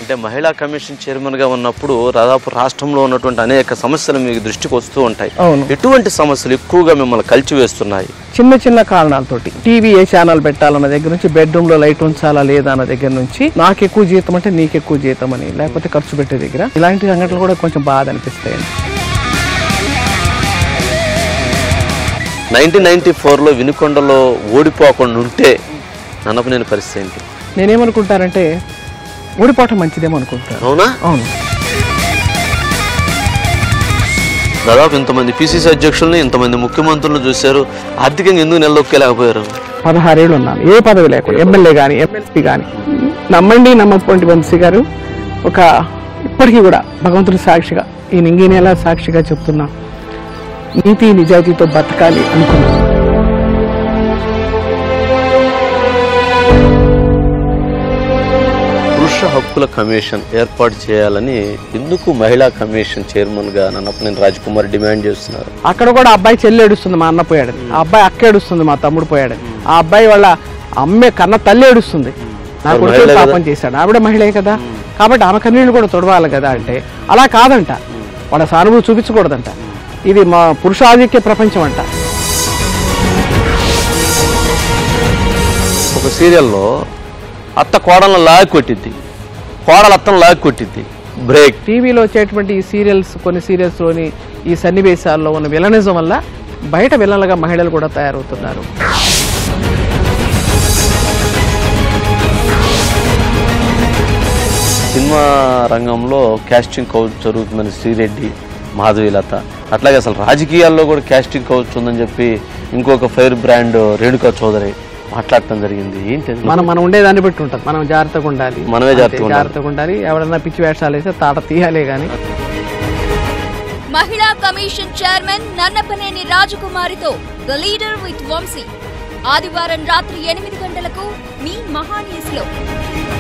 అంటే మహిళా commission chairman గా ఉన్నప్పుడు దాదాపు రాష్ట్రంలో ఉన్నటువంటి అనేక సమస్యలు మీకు దృష్టికి వస్తూ ఉంటాయి అవును ఎటువంటి సమస్యలు ఎక్కువగా మిమ్మల్ని కలిచివేస్తున్నాయి చిన్న చిన్న కారణాలతోటి టీవీ ఏ ఛానల్ పెట్టాలన్న దగ్గర నుంచి బెడ్రూమ్ లో లైట్ ఉంచాలా లేదా అన్న దగ్గర నుంచి నాకు ఎక్కువ జీతం అంటే నీకు ఎక్కువ జీతం అని లేకపోతే ఖర్చు పెట్టే దగ్గర ఇలాంటి సంఘటనలు కూడా కొంచెం బాధ అనిపిస్తాయి నైన్టీన్ నైన్టీ ఫోర్లో వినుకొండలో ఓడిపోకుండా ఉంటే నన్నపనేని పరిస్థితి ఏంటి నేనేమనుకుంటానంటే ఓడిపోవటం మంచిదేమో అనుకుంటాను అవునా అవును దాదాపు ఇంతమంది పిసిసి అధ్యక్షుల్ని ఇంతమంది ముఖ్యమంత్రులను చూశారు ఆర్థికంగా ఎందుకు నిలదొక్కలేకపోయారు పదహారేళ్ళు ఉన్నాను ఏ పదవి లేకుండా ఎమ్మెల్యే కానీ ఎమ్మెల్సీ కానీ నమ్మండి నమ్మకపోండి వంశీ గారు ఒక ఇప్పటికీ కూడా భగవంతుడి సాక్షిగా ఈ నింగి నెల సాక్షిగా చెప్తున్నా నీతి నిజాయితీతో బతకాలి అనుకున్నాను పురుష హక్కుల కమిషన్ ఏర్పాటు చేయాలని ఎందుకు మహిళా కమిషన్ చైర్మన్ గా నన్నపనేని రాజ్కుమార్ డిమాండ్ చేస్తున్నారు అక్కడ కూడా అబ్బాయి చెల్లి ఏడుస్తుంది మా అన్న పోయాడని ఆ అబ్బాయి అక్క ఏడుస్తుంది మా తమ్ముడు పోయాడని ఆ అబ్బాయి వాళ్ళ అమ్మే కన్న తల్లి ఏడుస్తుంది నా మరి కొడుకు మహిళే పాపం చేశాడు ఆవిడ మహిళే కదా కాబట్టి ఆమె కన్నీళ్ళు కూడా తొడవాలి కదా అంటే అలా కాదంట వాళ్ళ సానుభూతి చూపించకూడదంట ఇది మా పురుషాధిక్య ప్రపంచం అంట ఒక సీరియల్లో అత్త కోడలను లాగి కొట్టిద్ది కోడలు అత్తను లాగి కొట్టిద్ది బ్రేక్ టీవీలో వచ్చేటువంటి ఈ సీరియల్స్ కొన్ని సీరియల్స్లోని ఈ సన్నివేశాల్లో ఉన్న విలనిజం వల్ల బయట విలన్లుగా మహిళలు కూడా తయారవుతున్నారు సినిమా రంగంలో కాస్టింగ్ కౌచ్ జరుగుతుందని శ్రీరెడ్డి మాధవీలత అట్లాగే అసలు రాజకీయాల్లో కూడా కాస్టింగ్ కౌచ్ ఉందని చెప్పి ఇంకొక ఫైర్ బ్రాండ్ రేణుకా చౌదరి మాట్లాడటం జరిగింది ఏంటి అది? మనం మనం ఉండేదాన్ని బట్టి ఉంటుంది మనం జాగ్రత్తగా ఉండాలి మనమే అంతే, జాగ్రత్తగా ఉండాలి. జాగ్రత్తగా ఉండాలి ఎవడన్నా పిచ్చి వేషాలు వేస్తే తాట తీయాలే కానీ మహిళా కమిషన్ చైర్మన్ నన్నపనేని రాజకుమారితో ద లీడర్ విత్ వంశీ ఆదివారం రాత్రి ఎనిమిది గంటలకు మీ మహాన్యూస్ లో